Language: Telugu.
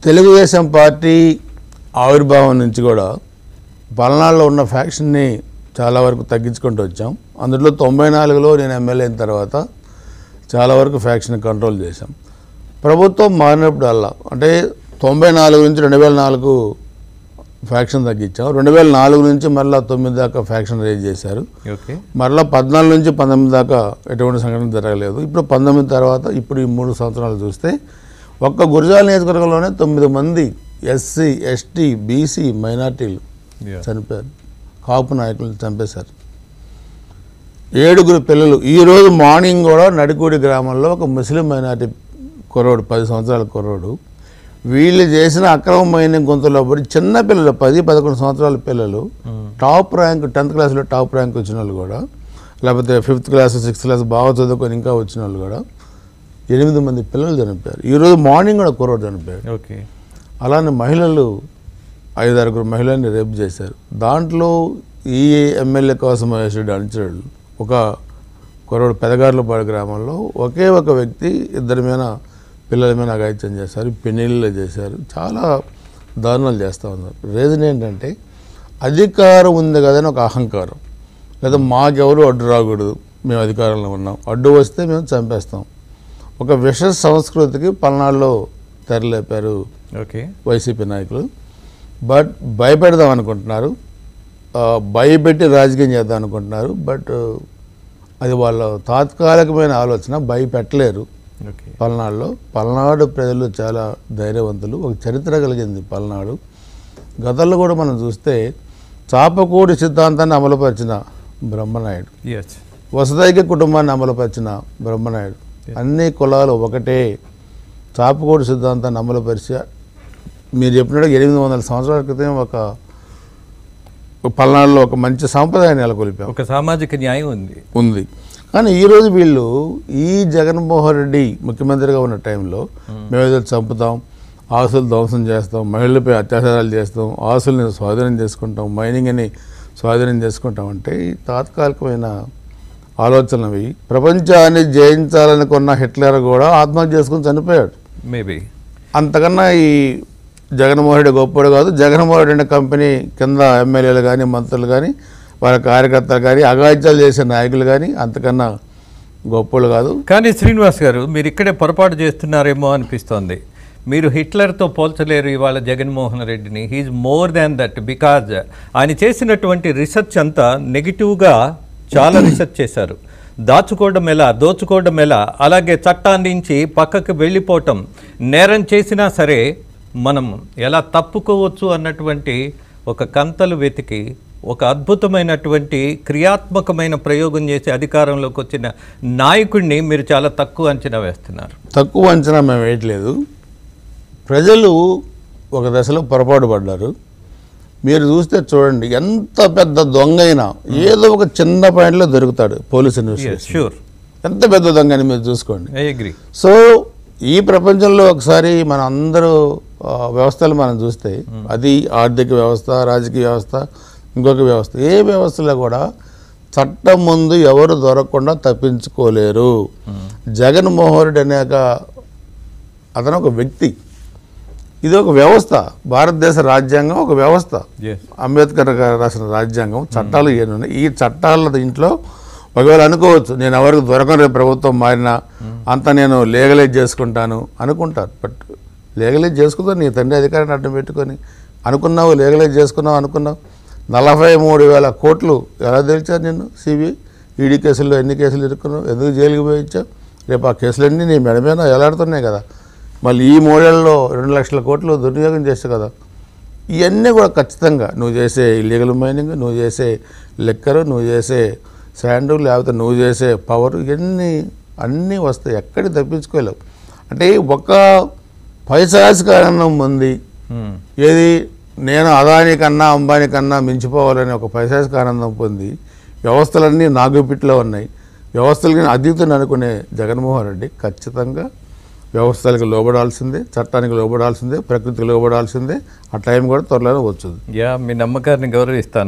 తెలుగుదేశం పార్టీ ఆవిర్భావం నుంచి కూడా పల్నాడులో ఉన్న ఫ్యాక్షన్ని చాలా వరకు తగ్గించుకుంటూ వచ్చాం అందులో తొంభై నాలుగులో నేను ఎమ్మెల్యే అయిన తర్వాత చాలా వరకు ఫ్యాక్షన్ కంట్రోల్ చేశాం ప్రభుత్వం మారినప్పుడు అలా అంటే తొంభై నాలుగు నుంచి రెండు వేల నాలుగు ఫ్యాక్షన్ తగ్గించాం రెండు వేల నాలుగు నుంచి మళ్ళీ తొమ్మిది దాకా ఫ్యాక్షన్ రేజ్ చేశారు ఓకే మరలా పద్నాలుగు నుంచి పంతొమ్మిది దాకా ఎటువంటి సంఘటన జరగలేదు ఇప్పుడు పంతొమ్మిది తర్వాత ఇప్పుడు ఈ మూడు సంవత్సరాలు చూస్తే ఒక్క గురజాల నియోజకవర్గంలోనే తొమ్మిది మంది ఎస్సీ ఎస్టీ బీసీ మైనార్టీలు చనిపోయారు కాపు నాయకులు చంపేశారు ఏడుగురు పిల్లలు ఈరోజు మార్నింగ్ కూడా నడికూడి గ్రామంలో ఒక ముస్లిం మైనార్టీ కుర్రోడు పది సంవత్సరాల కుర్రోడు వీళ్ళు చేసిన అక్రమమైన గొంతులో పడి చిన్న పిల్లలు పది పదకొండు సంవత్సరాల పిల్లలు టాప్ ర్యాంక్ టెన్త్ క్లాస్లో టాప్ ర్యాంక్ వచ్చిన వాళ్ళు కూడా లేకపోతే ఫిఫ్త్ క్లాస్ సిక్స్త్ క్లాస్ బాగా చదువుకొని ఇంకా వచ్చిన వాళ్ళు కూడా ఎనిమిది మంది పిల్లలు చనిపోయారు ఈరోజు మార్నింగ్ కూడా కుర్రోడు చనిపోయాడు ఓకే అలానే మహిళలు ఐదారుగురు మహిళల్ని రేపు చేశారు దాంట్లో ఈ ఎమ్మెల్యే కోసం వేసాడు అనుచరుడు ఒక కుర్రోడు పెదగారులపాడు గ్రామంలో ఒకే ఒక వ్యక్తి ఇద్దరి మీద పిల్లల మీద అగాయిత్యం చేశారు పెళ్ళిళ్ళు చేశారు చాలా దారుణాలు చేస్తూ ఉన్నారు రీజన్ ఏంటంటే అధికారం ఉంది కదని ఒక అహంకారం లేదా మాకెవరు అడ్డు రాకూడదు మేము అధికారంలో ఉన్నాం అడ్డు వస్తే మేము చంపేస్తాం ఒక విష సంస్కృతికి పల్నాడులో తెరలేపారు ఓకే వైసీపీ నాయకులు బట్ భయపెడదాం అనుకుంటున్నారు ఆ, భయపెట్టి రాజకీయం చేద్దాం అనుకుంటున్నారు బట్ అది వాళ్ళ తాత్కాలికమైన ఆలోచన భయపెట్టలేరు ఓకే పల్నాడులో పల్నాడు ప్రజలు చాలా ధైర్యవంతులు ఒక చరిత్ర కలిగింది పల్నాడు గతంలో కూడా మనం చూస్తే చాపకూడి సిద్ధాంతాన్ని అమలుపరిచిన బ్రహ్మనాయుడు ఎస్ వసదైక్య కుటుంబాన్ని అమలుపరిచిన బ్రహ్మనాయుడు అన్ని కులాలు ఒకటే చాపకూడి సిద్ధాంతాన్ని అమలుపరిచి మీరు చెప్పినట్టు ఎనిమిది వందల సంవత్సరాల క్రితం ఒక ఒక పల్నాడులో ఒక మంచి సాంప్రదాయాన్ని నెలకొల్పాం ఒక సామాజిక న్యాయం ఉంది ఉంది కానీ ఈరోజు వీళ్ళు ఈ జగన్మోహన్ రెడ్డి ముఖ్యమంత్రిగా ఉన్న టైంలో మేము ఏదో చంపుతాం ఆస్తులు ధ్వంసం చేస్తాం మహిళలపై అత్యాచారాలు చేస్తాం ఆస్తుల్ని స్వాధీనం చేసుకుంటాం మైనింగ్ అని స్వాధీనం చేసుకుంటాం అంటే ఈ తాత్కాలికమైన ఆలోచనవి ప్రపంచాన్ని జయించాలనుకున్న హిట్లర్ కూడా ఆత్మహత్య చేసుకుని చనిపోయాడు మేబీ అంతకన్నా ఈ జగన్మోహన్ రెడ్డి గొప్పడు కాదు జగన్మోహన్ రెడ్డి అనే కంపెనీ కింద ఎమ్మెల్యేలు కానీ మంత్రులు కానీ వాళ్ళ కార్యకర్తలు కానీ అగాధ్యాలు చేసే నాయకులు కానీ అంతకన్నా గొప్పలు కాదు కానీ శ్రీనివాస్ గారు మీరు ఇక్కడే పొరపాటు చేస్తున్నారేమో అనిపిస్తోంది మీరు హిట్లర్తో పోల్చలేరు ఇవాళ జగన్మోహన్ రెడ్డిని he more than that because ఆయన చేసినటువంటి రీసెర్చ్ అంతా నెగిటివ్గా చాలా రీసెర్చ్ చేశారు దాచుకోవడం ఎలా దోచుకోవడం ఎలా అలాగే చట్టాన్ని నుంచి పక్కకు వెళ్ళిపోవటం నేరం చేసినా సరే మనం ఎలా తప్పుకోవచ్చు అన్నటువంటి ఒక కంతలు వెతికి ఒక అద్భుతమైనటువంటి క్రియాత్మకమైన ప్రయోగం చేసి అధికారంలోకి వచ్చిన నాయకుడిని మీరు చాలా తక్కువ అంచనా వేస్తున్నారు తక్కువ అంచనా మేము వేయట్లేదు ప్రజలు ఒక దశలో పొరపాటు పడ్డారు మీరు చూస్తే చూడండి ఎంత పెద్ద దొంగ అయినా ఏదో ఒక చిన్న పాయింట్లో దొరుకుతాడు పోలీస్ ఇన్వెస్టిగేషన్ షూర్ ఎంత పెద్ద దొంగ అని మీరు చూసుకోండి ఐ అగ్రి సో ఈ ప్రపంచంలో ఒకసారి మన అందరూ ఆ, వ్యవస్థలు మనం చూస్తే అది ఆర్థిక వ్యవస్థ రాజకీయ వ్యవస్థ ఇంకొక వ్యవస్థ ఏ వ్యవస్థలో కూడా చట్టం ముందు ఎవరు దొరకకుండా తప్పించుకోలేరు జగన్మోహన్ రెడ్డి అనేక అతను ఒక వ్యక్తి ఇది ఒక వ్యవస్థ భారతదేశ రాజ్యాంగం ఒక వ్యవస్థ ఎస్ అంబేద్కర్ గారు రాసిన రాజ్యాంగం చట్టాలు ఏనున్నాయి ఈ చట్టాల దీంట్లో ఒకవేళ అనుకోవచ్చు నేను ఎవరికి దొరకను రేపు ప్రభుత్వం మారినా అంతా నేను లీగలైజ్ చేసుకుంటాను అనుకుంటారు బట్ లీగలైజ్ చేసుకుంటాను నీ తండ్రి అధికారాన్ని అడ్డం పెట్టుకొని అనుకున్నావు లీగలైజ్ చేసుకున్నావు అనుకున్నావు నలభై మూడు వేల కోట్లు ఎలా తెలిచారు నిన్ను సిబిఐ ఈడీ కేసుల్లో ఎన్ని కేసులు ఇరుక్కున్నావు ఎందుకు జైలుకి పోయి ఇచ్చావు రేపు ఆ కేసులన్నీ నీ మెడ మీద ఎలాడుతున్నాయి కదా మళ్ళీ ఈ మూడేళ్ళలో రెండు లక్షల కోట్లు దుర్వినియోగం చేస్తావు కదా ఇవన్నీ కూడా ఖచ్చితంగా నువ్వు చేసే ఇల్లీగల్ మైనింగ్ నువ్వు చేసే లెక్కరు నువ్వు చేసే శాండ్ లేకపోతే నువ్వు చేసే పవర్ ఇవన్నీ అన్నీ వస్తాయి ఎక్కడికి తప్పించుకోలేవు అంటే ఒక పైశాసిక ఆనందం ఉంది ఏది నేను అదాని కన్నా అంబానీ కన్నా మించిపోవాలని ఒక పైశాసిక ఆనందం పొంది వ్యవస్థలన్నీ నాగుపిట్లో ఉన్నాయి వ్యవస్థలకి అతీతుని అనుకునే జగన్మోహన్ రెడ్డి ఖచ్చితంగా వ్యవస్థలకు లోబడాల్సిందే చట్టానికి లోబడాల్సిందే ప్రకృతికి లోబడాల్సిందే ఆ టైం కూడా త్వరలోనే వచ్చుది యా మీ నమ్మకాన్ని గౌరవిస్తాను